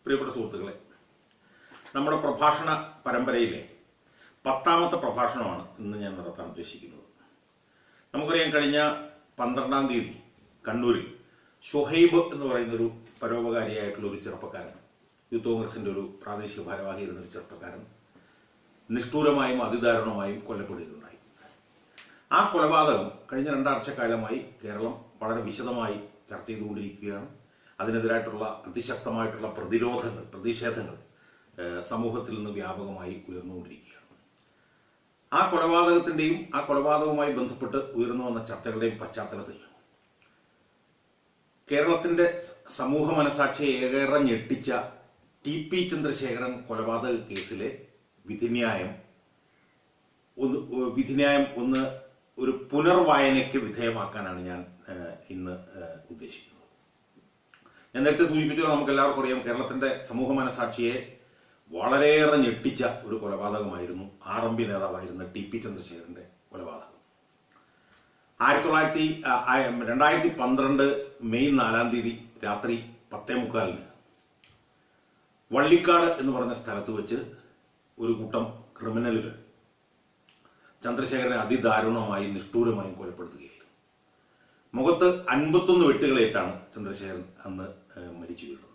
പ്രിയപ്പെട്ട സുഹൃത്തുക്കളെ നമ്മുടെ പ്രഭാഷണ പരമ്പരയിലെ പത്താമത്തെ പ്രഭാഷണമാണ് ഇന്ന് ഞാൻ നടത്താൻ ഉദ്ദേശിക്കുന്നത് നമുക്കറിയാം കഴിഞ്ഞ പന്ത്രണ്ടാം തീയതി കണ്ണൂരിൽ ഷുഹൈബ് എന്ന് പറയുന്ന ഒരു പരോപകാരിയായിട്ടുള്ള ഒരു ചെറുപ്പക്കാരൻ യൂത്ത് കോൺഗ്രസിന്റെ ഒരു പ്രാദേശിക ഭാരവാഹിയായിരുന്ന ഒരു ചെറുപ്പക്കാരൻ നിഷ്ഠൂരമായും അതിദാരുണമായും കൊല്ലപ്പെടുകയുണ്ടായി ആ കൊലപാതകം കഴിഞ്ഞ രണ്ടാഴ്ചക്കാലമായി കേരളം വളരെ വിശദമായി ചർച്ച ചെയ്തുകൊണ്ടിരിക്കുകയാണ് അതിനെതിരായിട്ടുള്ള അതിശക്തമായിട്ടുള്ള പ്രതിരോധങ്ങൾ പ്രതിഷേധങ്ങൾ ഏഹ്, സമൂഹത്തിൽ നിന്ന് വ്യാപകമായി ഉയർന്നുകൊണ്ടിരിക്കുകയാണ് ആ കൊലപാതകത്തിന്റെയും ആ കൊലപാതകവുമായി ബന്ധപ്പെട്ട് ഉയർന്നു വന്ന ചർച്ചകളുടെയും പശ്ചാത്തലത്തിൽ കേരളത്തിന്റെ സമൂഹ മനസാക്ഷിയെ ഏറെ ഞെട്ടിച്ച ടി പി ചന്ദ്രശേഖരൻ കൊലപാതക കേസിലെ വിധിന്യായം ഒന്ന് വിധിന്യായം ഒന്ന് ഒരു പുനർവായനയ്ക്ക് വിധേയമാക്കാനാണ് ഞാൻ ഏഹ്, ഇന്ന് ഏഹ്, ഉദ്ദേശിക്കുന്നത് ഞാൻ നേരത്തെ സൂചിപ്പിച്ചത് നമുക്ക് എല്ലാവർക്കും അറിയാം കേരളത്തിന്റെ സമൂഹ മനസാക്ഷിയെ വളരെയേറെ ഞെട്ടിച്ച ഒരു കൊലപാതകമായിരുന്നു ആർ എം പി നേതാവായിരുന്ന ടി പി ചന്ദ്രശേഖരന്റെ കൊലപാതകം ആയിരത്തി തൊള്ളായിരത്തി ആ, ആ, രണ്ടായിരത്തി പന്ത്രണ്ട് മെയ് നാലാം തീയതി രാത്രി പത്തേ മുക്കാലിന് വള്ളിക്കാട് എന്ന് പറഞ്ഞ സ്ഥലത്ത് വെച്ച് ഒരു കൂട്ടം ക്രിമിനലുകൾ ചന്ദ്രശേഖരനെ അതിദാരുണമായും നിഷ്ഠൂരമായും കൊലപ്പെടുത്തുകയായിരുന്നു മുഖത്ത് അൻപത്തൊന്ന് വെട്ടുകളേറ്റാണ് ചന്ദ്രശേഖരൻ അന്ന് ഏഹ്, മരിച്ചു വീണത്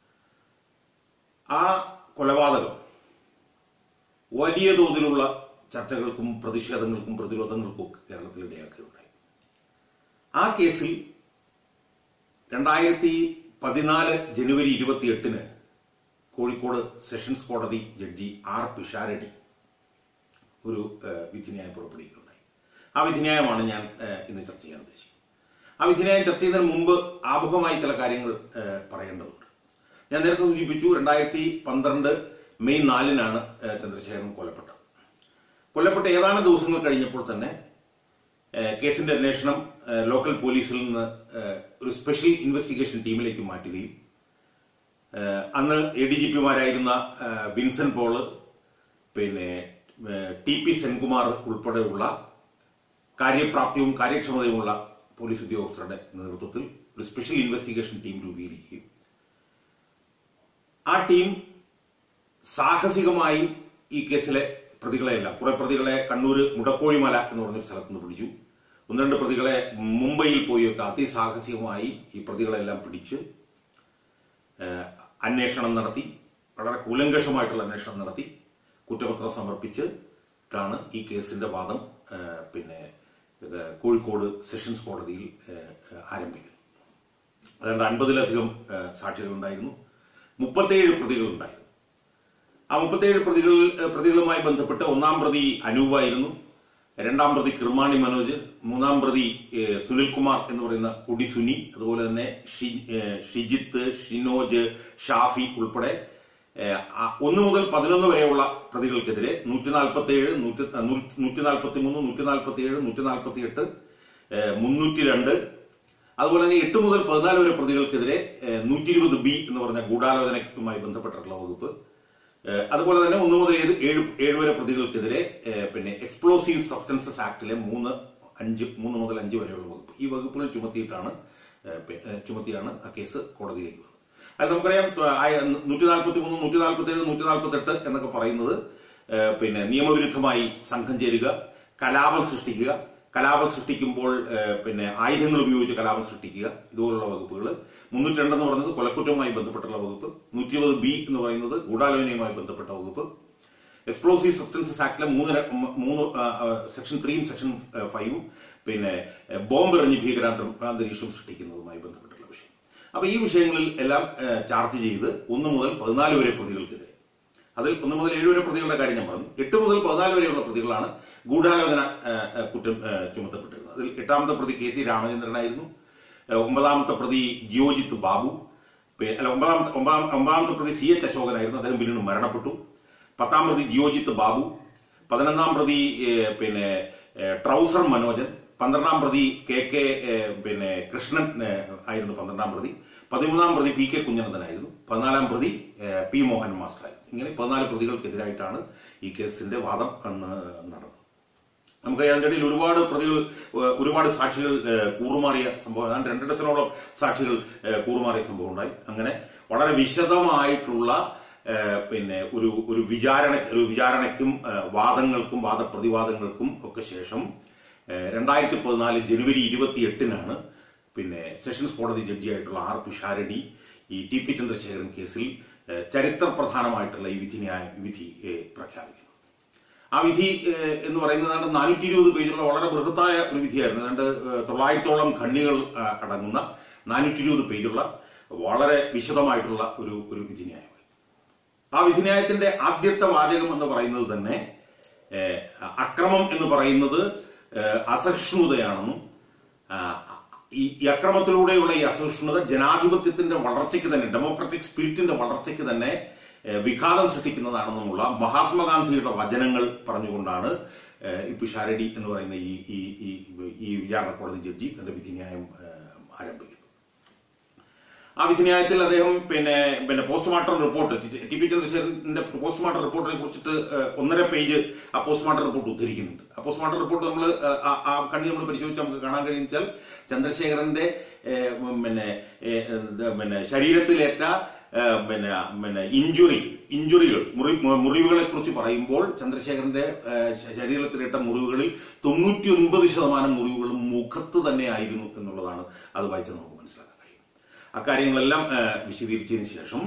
ആ കൊലപാതകം വലിയ തോതിലുള്ള ചർച്ചകൾക്കും പ്രതിഷേധങ്ങൾക്കും പ്രതിരോധങ്ങൾക്കും ഒക്കെ കേരളത്തിൽ ഇടയാക്കുകയുണ്ടായി ആ കേസിൽ രണ്ടായിരത്തി പതിനാല് ജനുവരി ഇരുപത്തിയെട്ടിന് കോഴിക്കോട് സെഷൻസ് കോടതി ജഡ്ജി ആർ പിഷാരടി ഒരു ഏഹ്, വിധിന്യായം പുറപ്പെടുവിക്കുകയുണ്ടായി ആ വിധിന്യായമാണ് ഞാൻ ഏഹ്, ഇന്ന് ചർച്ച ചെയ്യാൻ ഉദ്ദേശിക്കുന്നത് ആ വിധിന്യായം ചർച്ച ചെയ്യുന്നതിന് മുമ്പ് ആമുഖമായി ചില കാര്യങ്ങൾ ഏഹ്, പറയേണ്ടതുണ്ട് ഞാൻ നേരത്തെ സൂചിപ്പിച്ചു രണ്ടായിരത്തി പന്ത്രണ്ട് മെയ് നാലിനാണ് ഏഹ്, ചന്ദ്രശേഖരൻ കൊല്ലപ്പെട്ടത് കൊല്ലപ്പെട്ട ഏതാനും ദിവസങ്ങൾ കഴിഞ്ഞപ്പോൾ തന്നെ ഏഹ്, കേസിന്റെ അന്വേഷണം ഏഹ്, ലോക്കൽ പോലീസിൽ നിന്ന് ഏഹ്, ഒരു സ്പെഷ്യൽ ഇൻവെസ്റ്റിഗേഷൻ ടീമിലേക്ക് മാറ്റുകയും ഏഹ്, അന്ന് എ ഡി ജി പിമാരായിരുന്ന ഏഹ്, വിൻസൻ പോള് പിന്നെ ഏഹ്, ടി പി സെൻകുമാർ ഉൾപ്പെടെയുള്ള കാര്യപ്രാപ്തിയും കാര്യക്ഷമതയുമുള്ള പോലീസ് ഉദ്യോഗസ്ഥരുടെ നേതൃത്വത്തിൽ ഒരു സ്പെഷ്യൽ ഇൻവെസ്റ്റിഗേഷൻ ടീം രൂപീകരിക്കുകയും ആ ടീം സാഹസികമായി ഈ കേസിലെ പ്രതികളെയെല്ലാം കുറെ പ്രതികളെ കണ്ണൂര് മുടക്കോഴിമല എന്ന് പറഞ്ഞൊരു സ്ഥലത്ത് നിന്ന് പിടിച്ചു ഒന്ന് രണ്ട് പ്രതികളെ മുംബൈയിൽ പോയൊക്കെ അതിസാഹസികമായി ഈ പ്രതികളെല്ലാം പിടിച്ച് ഏഹ്, അന്വേഷണം നടത്തി വളരെ കൂലങ്കഷമായിട്ടുള്ള അന്വേഷണം നടത്തി കുറ്റപത്രം സമർപ്പിച്ചിട്ടാണ് ഈ കേസിന്റെ വാദം ഏഹ്, പിന്നെ ഏഹ്, കോഴിക്കോട് സെഷൻസ് കോടതിയിൽ ഏഹ്, ആരംഭിക്കുന്നത് അതുകൊണ്ട് അൻപതിലധികം ഏഹ്, സാക്ഷികളുണ്ടായിരുന്നു മുപ്പത്തേഴ് പ്രതികളുണ്ടായിരുന്നു ആ മുപ്പത്തേഴ് പ്രതികൾ ഏഹ്, പ്രതികളുമായി ബന്ധപ്പെട്ട് ഒന്നാം പ്രതി അനൂപായിരുന്നു രണ്ടാം പ്രതി കിർമാണി മനോജ് മൂന്നാം പ്രതി ഏഹ്, സുനിൽകുമാർ എന്ന് പറയുന്ന കൊടി സുനി അതുപോലെ തന്നെ ഷി- ഏഹ്, ഷിജിത്ത് ഷിനോജ് ഷാഫി ഉൾപ്പെടെ ഏഹ്, ആ ഒന്ന് മുതൽ പതിനൊന്ന് വരെയുള്ള പ്രതികൾക്കെതിരെ നൂറ്റി നാൽപ്പത്തി ഏഴ് നൂറ്റി നൂറ്റി നാൽപ്പത്തി മൂന്ന് നൂറ്റി നാൽപ്പത്തി ഏഴ് നൂറ്റി നാൽപ്പത്തി എട്ട് മുന്നൂറ്റി രണ്ട് അതുപോലെ തന്നെ എട്ട് മുതൽ പതിനാല് വരെ പ്രതികൾക്കെതിരെ നൂറ്റി ഇരുപത് ബി എന്ന് പറഞ്ഞ ഗൂഢാലോചനയുമായി ബന്ധപ്പെട്ടിട്ടുള്ള വകുപ്പ് ഏഹ് അതുപോലെ തന്നെ ഒന്ന് മുതൽ ഏഴ് ഏഴ് ഏഴ് വരെ പ്രതികൾക്കെതിരെ ഏഹ് പിന്നെ എക്സ്പ്ലോസീവ് സബ്സ്റ്റൻസസ് ആക്ടിലെ മൂന്ന് അഞ്ച് മൂന്ന് മുതൽ അഞ്ച് വരെയുള്ള വകുപ്പ് ഈ വകുപ്പുകൾ ചുമത്തിയിട്ടാണ് ഏഹ് പി- ഏഹ് ചുമത്തിയാണ് ആ കേസ് കോടതിയിലേക്ക് വന്നത് അത് നമുക്കറിയാം നൂറ്റി നാൽപ്പത്തി മൂന്ന് നൂറ്റി നാൽപ്പത്തി ഏഴ് നൂറ്റി നാൽപ്പത്തി എട്ട് എന്നൊക്കെ പറയുന്നത് ഏഹ് പിന്നെ നിയമവിരുദ്ധമായി സംഘം ചേരുക കലാപം സൃഷ്ടിക്കുക കലാപം സൃഷ്ടിക്കുമ്പോൾ ഏഹ് പിന്നെ ആയുധങ്ങൾ ഉപയോഗിച്ച് കലാപം സൃഷ്ടിക്കുക ഇതുപോലുള്ള വകുപ്പുകൾ മുന്നൂറ്റി രണ്ടെന്ന് പറയുന്നത് കൊലക്കുറ്റവുമായി ബന്ധപ്പെട്ടുള്ള വകുപ്പ് നൂറ്റി ഇരുപത് ബി എന്ന് പറയുന്നത് ഗൂഢാലോചനയുമായി ബന്ധപ്പെട്ട വകുപ്പ് എക്സ്പ്ലോസീവ് സബ്സ്റ്റൻസസ് ആക്ടിലെ മൂന്ന് ര- മ- മൂന്ന് ആ, ആ, സെക്ഷൻ ത്രീയും സെക്ഷൻ ആ, ഫൈവും പിന്നെ ആ, ബോംബ് എറിഞ്ഞ് ഭീകരാന്തരം അന്തരീക്ഷം സൃഷ്ടിക്കുന്നതുമായി ബന്ധപ്പെട്ടുള്ള വിഷയം അപ്പൊ ഈ വിഷയങ്ങളിൽ എല്ലാം ആ, ചാർജ് ചെയ്ത് ഒന്ന് മുതൽ പതിനാല് വരെ പ്രതികൾക്കെതിരെ അതിൽ ഒന്ന് മുതൽ ഏഴ് വരെ പ്രതികളുടെ കാര്യം ഞാൻ പറഞ്ഞു എട്ട് മുതൽ പതിനാല് വരെയുള്ള പ്രതികളാണ് ഗൂഢാലോചന ആ, ആ, കുറ്റം ആ, ചുമത്തപ്പെട്ടിരുന്നത് അതിൽ എട്ടാമത്തെ പ്രതി കെ സി രാമചന്ദ്രനായിരുന്നു ആ, ഒമ്പതാമത്തെ പ്രതി ജിയോജിത്ത് ബാബു പി- അല്ല ഒമ്പതാമത്തെ ഒമ്പതാം- ഒമ്പതാമത്തെ പ്രതി സി എച്ച് അശോകനായിരുന്നു അദ്ദേഹം പിന്നീട് മരണപ്പെട്ടു പത്താം പ്രതി ജിയോജിത്ത് ബാബു പതിനൊന്നാം പ്രതി ഏ, പിന്നെ ഏ, ട്രൗസർ മനോജൻ പന്ത്രണ്ടാം പ്രതി കെ കെ ഏ, പിന്നെ കൃഷ്ണൻ ഏ, ആയിരുന്നു പന്ത്രണ്ടാം പ്രതി പതിമൂന്നാം പ്രതി പി കെ കുഞ്ഞനന്ദനായിരുന്നു പതിനാലാം പ്രതി ഏ, പി മോഹൻ മാസ്റ്ററായിരുന്നു ഇങ്ങനെ പതിനാല് പ്രതികൾക്കെതിരായിട്ടാണ് ഈ കേസിന്റെ വാദം അന്ന് നടന്നത് നമുക്ക് അതിന്റെ ഇടയിൽ ഒരുപാട് പ്രതികൾ ഏഹ്, ഒരുപാട് സാക്ഷികൾ ഏഹ്, കൂറുമാറിയ സംഭവം ഏതാണ്ട് രണ്ട് ഡസനോളം സാക്ഷികൾ ഏഹ്, കൂറുമാറിയ സംഭവം ഉണ്ടായി അങ്ങനെ വളരെ വിശദമായിട്ടുള്ള ഏഹ്, പിന്നെ ഒരു ഒരു വിചാരണ ഒരു വിചാരണയ്ക്കും ഏഹ്, വാദങ്ങൾക്കും വാദപ്രതിവാദങ്ങൾക്കും ഒക്കെ ശേഷം ഏഹ്, രണ്ടായിരത്തി പതിനാല് ജനുവരി ഇരുപത്തി എട്ടിനാണ് പിന്നെ സെഷൻസ് കോടതി ജഡ്ജിയായിട്ടുള്ള ആർ പിഷാരടി ഈ ടി പി ചന്ദ്രശേഖരൻ കേസിൽ ഏഹ്, ചരിത്രപ്രധാനമായിട്ടുള്ള ഈ വിധി ന്യായ വിധി ഏഹ്, പ്രഖ്യാപിക്കുന്നത് ആ വിധി ഏഹ്, എന്ന് പറയുന്നത് ഏതാണ്ട് നാനൂറ്റി ഇരുപത് പേജുള്ള വളരെ ബൃഹത്തായ ഒരു വിധിയായിരുന്നു ഏതാണ്ട് ഏഹ്, തൊള്ളായിരത്തോളം ഖണ്ഡികൾ ആ, അടങ്ങുന്ന നാനൂറ്റി ഇരുപത് പേജുള്ള വളരെ വിശദമായിട്ടുള്ള ഒരു ഒരു വിധിന്യായമായി ആ വിധിന്യായത്തിന്റെ ആദ്യത്തെ വാചകം എന്ന് പറയുന്നത് തന്നെ ഏഹ്, അക്രമം എന്ന് പറയുന്നത് ഏഹ്, അസഹിഷ്ണുതയാണെന്നും ആ, ഈ ഈ അക്രമത്തിലൂടെയുള്ള ഈ അസഹിഷ്ണുത ജനാധിപത്യത്തിന്റെ വളർച്ചയ്ക്ക് തന്നെ ഡെമോക്രാറ്റിക് സ്പിരിറ്റിന്റെ വളർച്ചയ്ക്ക് തന്നെ ഏഹ്, വിഘാതം സൃഷ്ടിക്കുന്നതാണെന്നുമുള്ള മഹാത്മാഗാന്ധിയുടെ വചനങ്ങൾ പറഞ്ഞുകൊണ്ടാണ് ഏഹ്, ഈ പിഷാരടി എന്ന് പറയുന്ന ഈ ഈ ഈ ഈ വിചാരണ കോടതി ജഡ്ജി തന്റെ വിധിന്യായം ഏഹ്, ആരംഭിക്കുന്നത് ആ വിധിന്യായത്തിൽ അദ്ദേഹം പിന്നെ പിന്നെ പോസ്റ്റ്മോർട്ടം റിപ്പോർട്ട് ടി പി ചന്ദ്രശേഖരന്റെ പോസ്റ്റ്മോർട്ടം റിപ്പോർട്ടിനെ കുറിച്ചിട്ട് ഏഹ്, ഒന്നര പേജ് ആ പോസ്റ്റ്മോർട്ടം റിപ്പോർട്ട് ഉദ്ധരിക്കുന്നുണ്ട് ആ പോസ്റ്റ്മോർട്ടം റിപ്പോർട്ട് നമ്മൾ ആ കണ്ണി നമ്മൾ പരിശോധിച്ച് നമുക്ക് കാണാൻ കഴിയുന്ന ചന്ദ്രശേഖരന്റെ ഏഹ്, ഉം, പിന്നെ ഏഹ്, ഇത് പിന്നെ ശരീരത്തിലേറ്റ ഏഹ്, പിന്നെ പിന്നെ ഇഞ്ചുറി ഇഞ്ചുറികൾ മുറി മുറിവുകളെ കുറിച്ച് പറയുമ്പോൾ ചന്ദ്രശേഖരന്റെ ഏഹ്, ശ- ശരീരത്തിലേറ്റ മുറിവുകളിൽ തൊണ്ണൂറ്റി ഒൻപത് ശതമാനം മുറിവുകളും മുഖത്ത് തന്നെ ആയിരുന്നു എന്നുള്ളതാണ് അത് വായിച്ച് നമുക്ക് മനസ്സിലാക്കാൻ കഴിയും അക്കാര്യങ്ങളെല്ലാം ഏഹ്, വിശദീകരിച്ചതിന് ശേഷം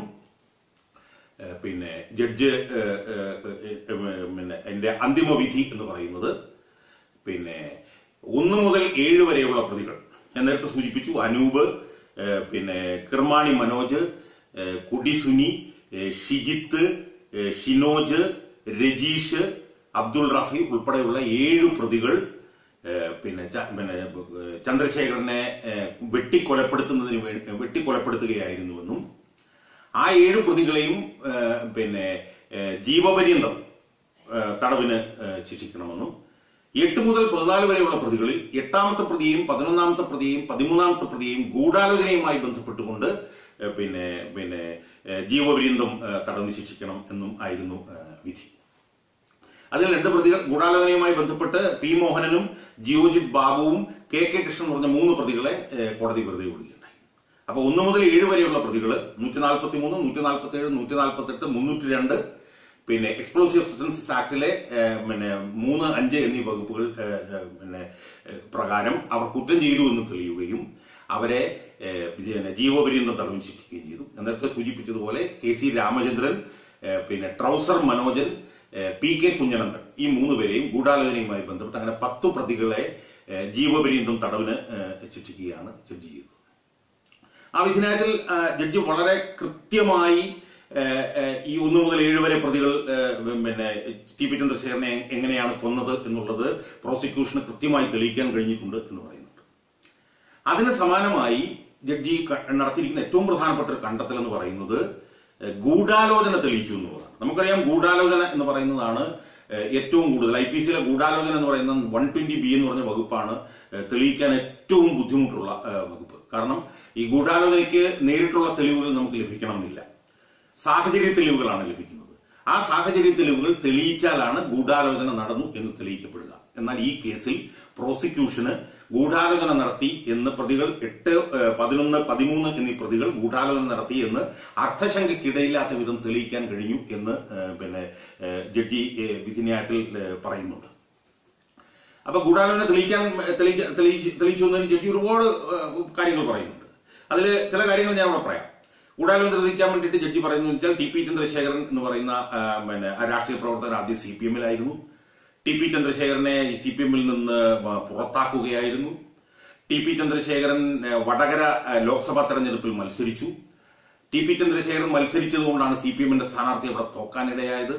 ഏഹ്, പിന്നെ ജഡ്ജ് ഏഹ്, ഏഹ്, ഏഹ്, പിന്നെ എന്റെ അന്തിമ വിധി എന്ന് പറയുന്നത് പിന്നെ ഒന്ന് മുതൽ ഏഴ് വരെയുള്ള പ്രതികൾ ഞാൻ നേരത്തെ സൂചിപ്പിച്ചു അനൂപ് ഏഹ്, പിന്നെ കിർമാണി മനോജ് ഏഹ്, കുടിസുനി ഏഹ്, ഷിജിത്ത് ഏഹ്, ഷിനോജ് രജീഷ് അബ്ദുൾ റഫി ഉൾപ്പെടെയുള്ള ഏഴ് പ്രതികൾ ഏഹ്, പിന്നെ ച- പിന്നെ ഏഹ്, ചന്ദ്രശേഖരനെ ഏഹ്, വെട്ടിക്കൊലപ്പെടുത്തുന്നതിന് വേണ്ടി വെട്ടിക്കൊലപ്പെടുത്തുകയായിരുന്നുവെന്നും ആ ഏഴ് പ്രതികളെയും ഏഹ്, പിന്നെ ഏഹ്, ജീവപര്യന്തം ഏഹ്, തടവിന് ഏഹ്, ശിക്ഷിക്കണമെന്നും എട്ട് മുതൽ പതിനാല് വരെയുള്ള പ്രതികളിൽ എട്ടാമത്തെ പ്രതിയെയും പതിനൊന്നാമത്തെ പ്രതിയെയും പതിമൂന്നാമത്തെ പ്രതിയെയും ഗൂഢാലോചനയുമായി ബന്ധപ്പെട്ടുകൊണ്ട് ഏഹ്, പിന്നെ പിന്നെ ഏഹ്, ജീവപര്യന്തം ഏഹ്, തടവിന് ശിക്ഷിക്കണം എന്നും ആയിരുന്നു ഏഹ്, വിധി അതിൽ രണ്ട് പ്രതികൾ ഗൂഢാലോചനയുമായി ബന്ധപ്പെട്ട് പി മോഹനനും ജിയോജിത് ബാബുവും കെ കെ കൃഷ്ണൻ എന്ന് പറഞ്ഞ മൂന്ന് പ്രതികളെ ഏഹ്, കോടതി വെറുതെ വിടുകയുണ്ടായി അപ്പൊ ഒന്ന് മുതൽ ഏഴ് വരെയുള്ള പ്രതികൾ നൂറ്റി നാൽപ്പത്തി മൂന്ന് നൂറ്റി നാൽപ്പത്തി ഏഴ് നൂറ്റി നാൽപ്പത്തി എട്ട് മുന്നൂറ്റി രണ്ട് പിന്നെ എക്സ്പ്ലോസീവ് സബ്സ്റ്റൻസസ് ആക്ടിലെ ഏഹ്, പിന്നെ മൂന്ന് അഞ്ച് എന്നീ വകുപ്പുകൾ ഏഹ്, ഏഹ്, പിന്നെ ഏഹ്, പ്രകാരം അവർ കുറ്റം ചെയ്തു എന്ന് തെളിയുകയും അവരെ ഏഹ്, പിന്നെ ജീവപര്യന്തം തടവിൽ ശിക്ഷിക്കുകയും ചെയ്തു നേരത്തെ സൂചിപ്പിച്ചതുപോലെ കെ സി രാമചന്ദ്രൻ ഏഹ്, പിന്നെ ട്രൗസർ മനോജൻ ഏഹ്, പി കെ കുഞ്ഞനന്ദൻ ഈ മൂന്ന് പേരെയും ഗൂഢാലോചനയുമായി ബന്ധപ്പെട്ട് അങ്ങനെ പത്ത് പ്രതികളെ ഏഹ്, ജീവപര്യന്തം തടവിന് ഏഹ്, ശിക്ഷിക്കുകയാണ് ജഡ്ജി ചെയ്തത് ആ വിധിന്യായത്തിൽ ആ, ജഡ്ജി വളരെ കൃത്യമായി ഏ, ഏ, ഈ ഒന്ന് മുതൽ ഏഴ് വരെ പ്രതികൾ ഏ, പിന്നെ ടി പി ചന്ദ്രശേഖരനെ എങ്ങനെയാണ് കൊന്നത് എന്നുള്ളത് പ്രോസിക്യൂഷന് കൃത്യമായി തെളിയിക്കാൻ കഴിഞ്ഞിട്ടുണ്ട് എന്ന് പറയുന്നുണ്ട് അതിന് സമാനമായി ജഡ്ജി ക- നടത്തിയിരിക്കുന്ന ഏറ്റവും പ്രധാനപ്പെട്ട ഒരു കണ്ടെത്തൽ എന്ന് പറയുന്നത് ഏ, ഗൂഢാലോചന തെളിയിച്ചു എന്നുള്ളതാണ് നമുക്കറിയാം ഗൂഢാലോചന എന്ന് പറയുന്നതാണ് ഏ, ഏറ്റവും കൂടുതൽ ഐ പി സിയിലെ ഗൂഢാലോചന എന്ന് പറയുന്നത് വൺ ട്വന്റി ബി എന്ന് പറഞ്ഞ വകുപ്പാണ് ഏ, തെളിയിക്കാൻ ഏറ്റവും ബുദ്ധിമുട്ടുള്ള ഏ, വകുപ്പ് കാരണം ഈ ഗൂഢാലോചനയ്ക്ക് നേരിട്ടുള്ള തെളിവുകൾ നമുക്ക് ലഭിക്കണമെന്നില്ല സാഹചര്യ തെളിവുകളാണ് ലഭിക്കുന്നത് ആ സാഹചര്യ തെളിവുകൾ തെളിയിച്ചാലാണ് ഗൂഢാലോചന നടന്നു എന്ന് തെളിയിക്കപ്പെടുക എന്നാൽ ഈ കേസിൽ പ്രോസിക്യൂഷന് ഗൂഢാലോചന നടത്തി എന്ന് പ്രതികൾ എട്ട് ഏഹ്, പതിനൊന്ന് പതിമൂന്ന് എന്നീ പ്രതികൾ ഗൂഢാലോചന നടത്തി എന്ന് അർത്ഥശങ്കയ്ക്കിടയില്ലാത്ത വിധം തെളിയിക്കാൻ കഴിഞ്ഞു എന്ന് ഏഹ്, പിന്നെ ഏഹ്, ജഡ്ജി ഏഹ്, വിധിന്യായത്തിൽ ഏഹ്, പറയുന്നുണ്ട് അപ്പൊ ഗൂഢാലോചന തെളിയിക്കാൻ തെളിയിക്ക- തെളിയിച്ച് തെളിയിച്ചു എന്നതിന് ജഡ്ജി ഒരുപാട് ഏഹ്, കാര്യങ്ങൾ പറയുന്നുണ്ട് അതിൽ ചില കാര്യങ്ങൾ ഞാൻ അവിടെ പറയാം ഗൂഢാലോചന തെളിയിക്കാൻ വേണ്ടിയിട്ട് ജഡ്ജി പറയുന്നത് വെച്ചാൽ ടി പി ചന്ദ്രശേഖരൻ എന്ന് പറയുന്ന ആ, പിന്നെ ആ രാഷ്ട്രീയ പ്രവർത്തകർ ആദ്യം സി പി എമ്മിലായിരുന്നു ടി പി ചന്ദ്രശേഖരനെ ഈ സി പി എമ്മിൽ നിന്ന് വ- പുറത്താക്കുകയായിരുന്നു ടി പി ചന്ദ്രശേഖരൻ ഏ, വടകര ഏ, ലോക്സഭാ തെരഞ്ഞെടുപ്പിൽ മത്സരിച്ചു ടി പി ചന്ദ്രശേഖരൻ മത്സരിച്ചതുകൊണ്ടാണ് സി പി എമ്മിന്റെ സ്ഥാനാർത്ഥി അവിടെ തോക്കാനിടയായത്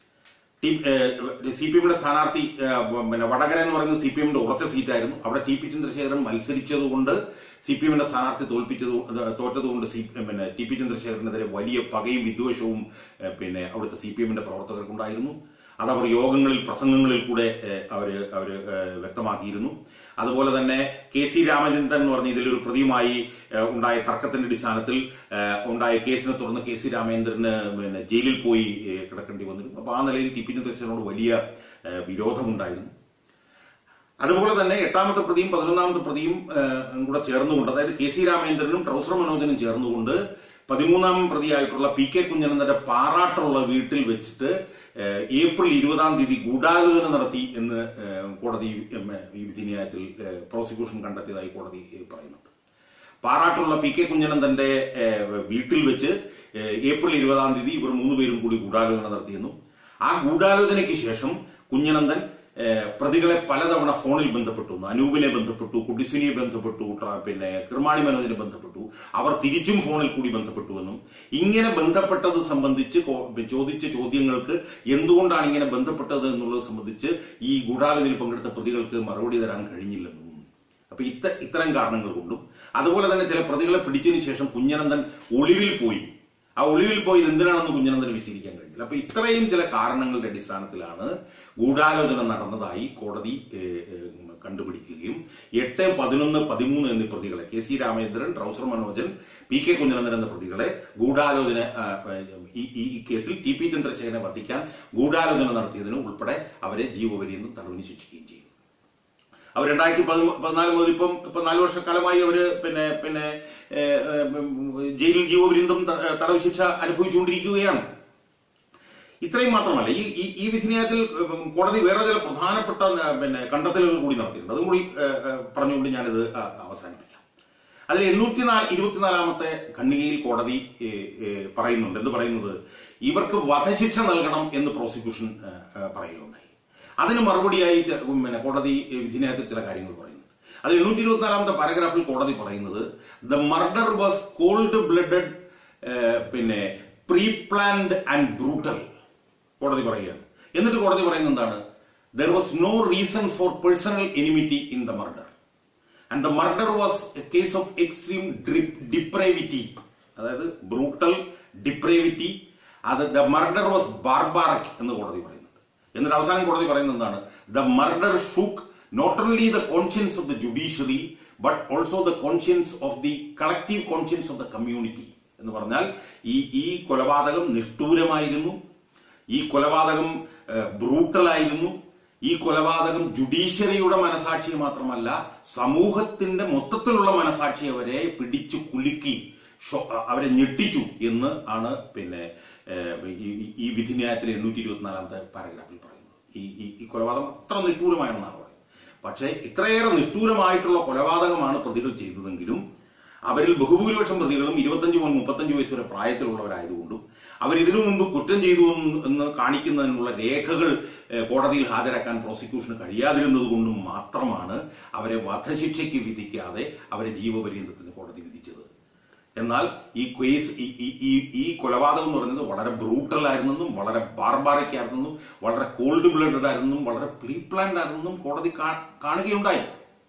സി പി എമ്മിന്റെ സ്ഥാനാർത്ഥി ഏ, പിന്നെ വടകര എന്ന് പറയുന്നത് സി പി എമ്മിന്റെ ഉറച്ച സീറ്റായിരുന്നു അവിടെ ടി പി ചന്ദ്രശേഖരൻ മത്സരിച്ചതുകൊണ്ട് സി പി എമ്മിന്റെ സ്ഥാനാർത്ഥി തോൽപ്പിച്ചത് തോറ്റതുകൊണ്ട് സി പിന്നെ ടി പി ചന്ദ്രശേഖരനെതിരെ വലിയ പകയും വിദ്വേഷവും ഏ, പിന്നെ അവിടുത്തെ സി പി എമ്മിന്റെ പ്രവർത്തകർക്കുണ്ടായിരുന്നു അത് അവർ യോഗങ്ങളിൽ പ്രസംഗങ്ങളിൽ കൂടെ ഏ, അവര് അവര് ഏ, വ്യക്തമാക്കിയിരുന്നു അതുപോലെ തന്നെ കെ സി രാമചന്ദ്രൻ എന്ന് പറഞ്ഞ ഇതിലൊരു പ്രതിയുമായി ഏ, ഉണ്ടായ തർക്കത്തിന്റെ അടിസ്ഥാനത്തിൽ ഏ, ഉണ്ടായ കേസിനെ തുടർന്ന് കെ സി രാമചന്ദ്രന് പിന്നെ ജയിലിൽ പോയി ഏ, കിടക്കേണ്ടി വന്നിരുന്നു അപ്പൊ ആ നിലയിൽ ടി പി ചന്ദ്രശേഖരനോട് വലിയ ഏ, വിരോധമുണ്ടായിരുന്നു അതുപോലെ തന്നെ എട്ടാമത്തെ പ്രതിയും പതിനൊന്നാമത്തെ പ്രതിയും ഏഹ്, കൂടെ ചേർന്നുകൊണ്ട് അതായത് കെ സി രാമേന്ദ്രനും ട്രൗസർ മനോജനും ചേർന്നുകൊണ്ട് പതിമൂന്നാം പ്രതിയായിട്ടുള്ള പി കെ കുഞ്ഞനന്ദന്റെ പാറാട്ടുള്ള വീട്ടിൽ വെച്ചിട്ട് ഏഹ്, ഏപ്രിൽ ഇരുപതാം തീയതി ഗൂഢാലോചന നടത്തി എന്ന് ഏഹ്, കോടതി ഉം, ഈ വിധിന്യായത്തിൽ ഏഹ്, പ്രോസിക്യൂഷൻ കണ്ടെത്തിയതായി കോടതി ഏഹ്, പറയുന്നുണ്ട് പാറാട്ടുള്ള പി കെ കുഞ്ഞനന്ദന്റെ ഏഹ്, വീട്ടിൽ വെച്ച് ഏഹ്, ഏപ്രിൽ ഇരുപതാം തീയതി ഇവർ മൂന്നുപേരും കൂടി ഗൂഢാലോചന നടത്തിയെന്നും ആ ഗൂഢാലോചനയ്ക്ക് ശേഷം കുഞ്ഞനന്ദൻ ഏഹ്, പ്രതികളെ പലതവണ ഫോണിൽ ബന്ധപ്പെട്ടു അനൂപിനെ ബന്ധപ്പെട്ടു കുടിസുനിയെ ബന്ധപ്പെട്ടു ട്ര- പിന്നെ കിർമാണി മനോജിനെ ബന്ധപ്പെട്ടു അവർ തിരിച്ചും ഫോണിൽ കൂടി ബന്ധപ്പെട്ടുവെന്നും ഇങ്ങനെ ബന്ധപ്പെട്ടത് സംബന്ധിച്ച് കോ- ചോദിച്ച ചോദ്യങ്ങൾക്ക് എന്തുകൊണ്ടാണ് ഇങ്ങനെ ബന്ധപ്പെട്ടത് എന്നുള്ളത് സംബന്ധിച്ച് ഈ ഗൂഢാലോചനയിൽ പങ്കെടുത്ത പ്രതികൾക്ക് മറുപടി തരാൻ കഴിഞ്ഞില്ലെന്നും അപ്പൊ ഇത്ത ഇത്തരം കാരണങ്ങൾ കൊണ്ടും അതുപോലെ തന്നെ ചില പ്രതികളെ പിടിച്ചതിന് ശേഷം കുഞ്ഞനന്ദൻ ഒളിവിൽ പോയി ആ ഒളിവിൽ പോയി ഇത് എന്തിനാണെന്ന് കുഞ്ഞനന്ദന് വിശദീകരിക്കാൻ കഴിഞ്ഞില്ല അപ്പൊ ഇത്രയും ചില കാരണങ്ങളുടെ അടിസ്ഥാനത്തിലാണ് ഗൂഢാലോചന നടന്നതായി കോടതി ഏഹ്, ഏഹ്, കണ്ടുപിടിക്കുകയും എട്ട് പതിനൊന്ന് പതിമൂന്ന് എന്നീ പ്രതികളെ K C Ramendran trouser Manojan P K Kunhanandan എന്ന പ്രതികളെ ഗൂഢാലോചന ആ, ഈ ഈ- ഈ കേസിൽ ടി പി ചന്ദ്രശേഖരനെ വധിക്കാൻ ഗൂഢാലോചന നടത്തിയതിന് ഉൾപ്പെടെ അവരെ ജീവപര്യന്തം തടവിന് ശിക്ഷിക്കുകയും ചെയ്തു അവർ രണ്ടായിരത്തി പതി- പതിനാല് മുതൽ ഇപ്പം ഇപ്പൊ നാല് വർഷക്കാലമായി അവര് പിന്നെ പിന്നെ ഏഹ്, ഏഹ്, ജയിലിൽ ജീവപര്യന്തം ത- തടവ് ശിക്ഷ അനുഭവിച്ചുകൊണ്ടിരിക്കുകയാണ് ഇത്രയും മാത്രമല്ല ഈ ഈ- ഈ വിധിന്യായത്തിൽ ഉം, കോടതി വേറെ ചില പ്രധാനപ്പെട്ട ഏഹ്, പിന്നെ കണ്ടെത്തലുകൾ കൂടി നടത്തിയിട്ടുണ്ട് അതും കൂടി ഏഹ്, ഏഹ്, പറഞ്ഞുകൊണ്ട് ഞാനിത് ആ, അവസാനിപ്പിക്കാം അതിൽ എണ്ണൂറ്റിനാല് ഇരുപത്തിനാലാമത്തെ ഖണ്ഡികയിൽ കോടതി ഏഹ്, ഏഹ്, പറയുന്നുണ്ട് എന്ത് പറയുന്നത് ഇവർക്ക് വധശിക്ഷ നൽകണം എന്ന് പ്രോസിക്യൂഷൻ ഏഹ്, ഏഹ്, പറയുകയുണ്ടായി അതിന് മറുപടിയായി ചെ- ഉം, പിന്നെ കോടതി ഏഹ്, വിധിന്യായത്തിൽ ചില കാര്യങ്ങൾ പറയുന്നുണ്ട് അത് എണ്ണൂറ്റി ഇരുപത്തിനാലാമത്തെ പാരഗ്രാഫിൽ കോടതി പറയുന്നത് the murder was cold blooded പിന്നെ പ്രീ പ്ലാൻഡ് ആൻഡ് ബ്രൂട്ടൽ കോടതി പറയുകയാണ് എന്നിട്ട് കോടതി പറയുന്നത് എന്താണ് there was no reason for personal enmity in the murder and the murder was a case of extreme depravity അതായത് ബ്രൂട്ടൽ ഡിപ്രേവിറ്റി അത് ദ മർഡർ വാസ് ബാർബാറക് എന്ന് കോടതി പറയുന്നുണ്ട് എന്നിട്ട് അവസാനം കോടതി പറയുന്നത് എന്താണ് the murder shook not only the conscience of the judiciary but also the conscience of the collective conscience of the community എന്ന് പറഞ്ഞാൽ ഈ ഈ കൊലപാതകം നിഷ്ഠൂരമായിരുന്നു ഈ കൊലപാതകം ബ്രൂട്ടലായിരുന്നു ഈ കൊലപാതകം ജുഡീഷ്യറിയുടെ മനസാക്ഷി മാത്രമല്ല സമൂഹത്തിന്റെ മൊത്തത്തിലുള്ള മനസാക്ഷി അവരെ പിടിച്ചു കുലുക്കി ഷോ- അവരെ ഞെട്ടിച്ചു എന്ന് ആണ് പിന്നെ ഏഹ്, ഈ- ഈ- ഈ വിധിന്യായത്തിലെ എണ്ണൂറ്റി ഇരുപത്തിനാലാമത്തെ പാരഗ്രാഫിൽ പറയുന്നത് ഈ ഈ- ഈ കൊലപാതകം അത്ര നിഷ്ഠൂരമാണെന്നാണ് പറയുന്നത് പക്ഷേ ഇത്രയേറെ നിഷ്ഠൂരമായിട്ടുള്ള കൊലപാതകമാണ് പ്രതികൾ ചെയ്തതെങ്കിലും അവരിൽ ബഹുഭൂരിപക്ഷം പ്രതികളും ഇരുപത്തഞ്ച് മുതൽ മുപ്പത്തഞ്ച് വയസ്സ് വരെ പ്രായത്തിലുള്ളവരായതുകൊണ്ടും അവർ ഇതിനു മുമ്പ് കുറ്റം ചെയ്തു എന്ന് എന്ന് കാണിക്കുന്നതിനുള്ള രേഖകൾ ഏഹ്, കോടതിയിൽ ഹാജരാക്കാൻ പ്രോസിക്യൂഷന് കഴിയാതിരുന്നത് കൊണ്ടും മാത്രമാണ് അവരെ വധശിക്ഷയ്ക്ക് വിധിക്കാതെ അവരെ ജീവപര്യന്തത്തിന് കോടതി വിധിച്ചത് എന്നാൽ ഈ കേസ് ഈ- ഈ- ഈ ഈ കൊലപാതകം എന്ന് പറയുന്നത് വളരെ ബ്രൂട്ടൽ ആയിരുന്നെന്നും വളരെ ബാർബാറിക് ആയിരുന്നെന്നും വളരെ കോൾഡ് ബ്ലഡഡ് ആയിരുന്നെന്നും വളരെ പ്രീ പ്ലാൻഡ് ആയിരുന്നെന്നും കോടതി കാ- കാണുകയുണ്ടായി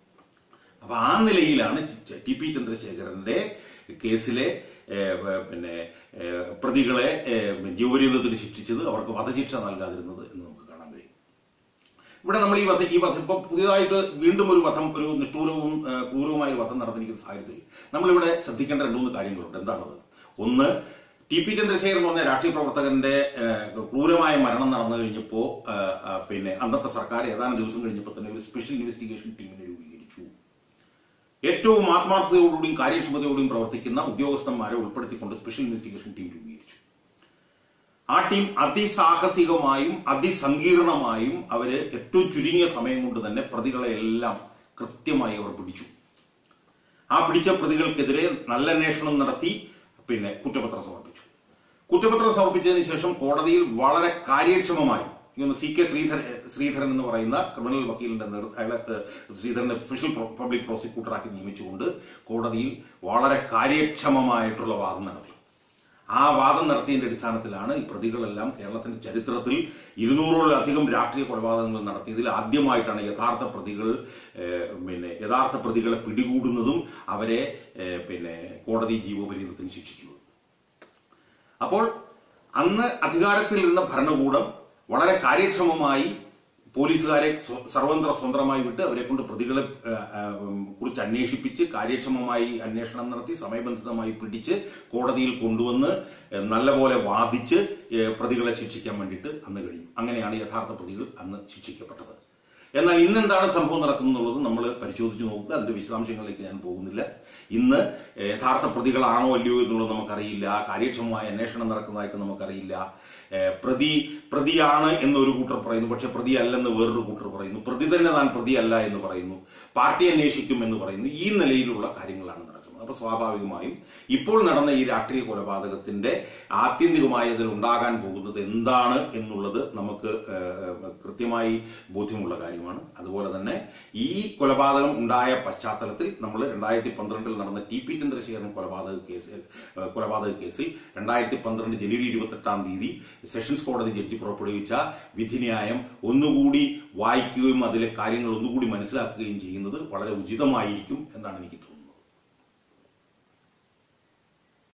അപ്പൊ ആ നിലയിലാണ് ച- ടി പി ചന്ദ്രശേഖരന്റെ കേസിലെ ഏഹ്, വ- പിന്നെ ഏഹ്, പ്രതികളെ ഏഹ്, ജീവപര്യന്തത്തിന് ശിക്ഷിച്ചത് അവർക്ക് വധശിക്ഷ നൽകാതിരുന്നത് എന്ന് നമുക്ക് കാണാൻ കഴിയും ഇവിടെ നമ്മൾ ഈ വധ ഈ വധ ഇപ്പൊ പുതിയതായിട്ട് വീണ്ടും ഒരു വധം ഒരു നിഷ്ഠൂരവും ഏഹ്, ക്രൂരവുമായ ഒരു വധം നടന്നിരിക്കുന്ന സാഹചര്യത്തിൽ നമ്മളിവിടെ ശ്രദ്ധിക്കേണ്ട രണ്ടു മൂന്ന് കാര്യങ്ങളുണ്ട് എന്താണത് ഒന്ന് ടി പി ചന്ദ്രശേഖരൻ എന്ന് പറഞ്ഞ രാഷ്ട്രീയ പ്രവർത്തകന്റെ ഏഹ്, ക്രൂരമായ മരണം നടന്നു കഴിഞ്ഞപ്പോ ഏഹ്, ആ, പിന്നെ അന്നത്തെ സർക്കാർ ഏതാനും ദിവസം കഴിഞ്ഞപ്പോൾ തന്നെ ഒരു സ്പെഷ്യൽ ഇൻവെസ്റ്റിഗേഷൻ ടീമിനെ രൂപീകരിച്ചു ഏറ്റവും ആത്മാർത്ഥതയോടുകൂടിയും കാര്യക്ഷമതയോടും പ്രവർത്തിക്കുന്ന ഉദ്യോഗസ്ഥന്മാരെ ഉൾപ്പെടുത്തിക്കൊണ്ട് സ്പെഷ്യൽ ഇൻവെസ്റ്റിഗേഷൻ ടീം രൂപീകരിച്ചു ആ ടീം അതിസാഹസികമായും അതിസങ്കീർണമായും അവര് ഏറ്റവും ചുരുങ്ങിയ സമയം കൊണ്ട് തന്നെ പ്രതികളെ എല്ലാം കൃത്യമായി അവർ പിടിച്ചു ആ പിടിച്ച പ്രതികൾക്കെതിരെ നല്ല അന്വേഷണം നടത്തി പിന്നെ കുറ്റപത്രം സമർപ്പിച്ചു കുറ്റപത്രം സമർപ്പിച്ചതിന് ശേഷം കോടതിയിൽ വളരെ കാര്യക്ഷമമായി ഇന്ന് സി കെ ശ്രീധരൻ ശ്രീധരൻ എന്ന് പറയുന്ന ക്രിമിനൽ വക്കീലിന്റെ നേതൃ- അയാളെ ഏഹ്, ശ്രീധരനെ സ്പെഷ്യൽ പ്രോ- പബ്ലിക് പ്രോസിക്യൂട്ടറാക്കി നിയമിച്ചുകൊണ്ട് കോടതിയിൽ വളരെ കാര്യക്ഷമമായിട്ടുള്ള വാദം നടത്തി ആ വാദം നടത്തിയതിന്റെ അടിസ്ഥാനത്തിലാണ് ഈ പ്രതികളെല്ലാം കേരളത്തിന്റെ ചരിത്രത്തിൽ ഇരുന്നൂറോളധികം രാഷ്ട്രീയ കൊലപാതകങ്ങൾ നടത്തിയതിൽ ആദ്യമായിട്ടാണ് യഥാർത്ഥ പ്രതികൾ ഏഹ്, പിന്നെ യഥാർത്ഥ പ്രതികളെ പിടികൂടുന്നതും അവരെ ഏഹ്, പിന്നെ കോടതി ജീവപര്യന്തത്തിന് ശിക്ഷിക്കുന്നതും അപ്പോൾ അന്ന് അധികാരത്തിലിരുന്ന ഭരണകൂടം വളരെ കാര്യക്ഷമമായി പോലീസുകാരെ സ്വ- സർവന്ത്ര സ്വതന്ത്രമായി വിട്ട് അവരെ കൊണ്ട് പ്രതികളെ ആ, ആ, ഉം, കുറിച്ച് അന്വേഷിപ്പിച്ച് കാര്യക്ഷമമായി അന്വേഷണം നടത്തി സമയബന്ധിതമായി പിടിച്ച് കോടതിയിൽ കൊണ്ടുവന്ന് ഏ, നല്ലപോലെ വാദിച്ച് ഏ, പ്രതികളെ ശിക്ഷിക്കാൻ വേണ്ടിയിട്ട് അന്ന് കഴിയും അങ്ങനെയാണ് യഥാർത്ഥ പ്രതികൾ അന്ന് ശിക്ഷിക്കപ്പെട്ടത് എന്നാൽ ഇന്ന് എന്താണ് സംഭവം നടക്കുന്നുള്ളത് നമ്മൾ പരിശോധിച്ച് നോക്കുക അതിന്റെ വിശദാംശങ്ങളിലേക്ക് ഞാൻ പോകുന്നില്ല ഇന്ന് യഥാർത്ഥ പ്രതികളാണോ അല്ലയോ എന്നുള്ളത് നമുക്കറിയില്ല കാര്യക്ഷമമായ അന്വേഷണം നടക്കുന്നതായിട്ട് നമുക്കറിയില്ല ഏഹ് പ്രതി പ്രതിയാണ് എന്ന് ഒരു കൂട്ടർ പറയുന്നു പക്ഷെ പ്രതി അല്ലെന്ന് വേറൊരു കൂട്ടർ പറയുന്നു പ്രതി തന്നെ താൻ പ്രതിയല്ല എന്ന് പറയുന്നു പാർട്ടി അന്വേഷിക്കും എന്ന് പറയുന്നു ഈ നിലയിലുള്ള കാര്യങ്ങളാണ് നടക്കുന്നത് അപ്പൊ സ്വാഭാവികമായും ഇപ്പോൾ നടന്ന ഈ രാഷ്ട്രീയ കൊലപാതകത്തിന്റെ ആത്യന്തികമായി അതിൽ ഉണ്ടാകാൻ പോകുന്നത് എന്താണ് എന്നുള്ളത് നമുക്ക് ഏഹ്, കൃത്യമായി ബോധ്യമുള്ള കാര്യമാണ് അതുപോലെ തന്നെ ഈ കൊലപാതകം ഉണ്ടായ പശ്ചാത്തലത്തിൽ നമ്മൾ രണ്ടായിരത്തി പന്ത്രണ്ടിൽ നടന്ന ടി പി ചന്ദ്രശേഖരൻ കൊലപാതക കേസിൽ ഏഹ്, കൊലപാതക കേസിൽ രണ്ടായിരത്തി പന്ത്രണ്ട് ജനുവരി ഇരുപത്തെട്ടാം തീയതി സെഷൻസ് കോടതി ജഡ്ജി പുറപ്പെടുവിച്ച വിധിന്യായം ഒന്നുകൂടി വായിക്കുകയും അതിലെ കാര്യങ്ങൾ ഒന്നുകൂടി മനസ്സിലാക്കുകയും ചെയ്യുന്നത് വളരെ ഉചിതമായിരിക്കും എന്നാണ് എനിക്ക് തോന്നുന്നത്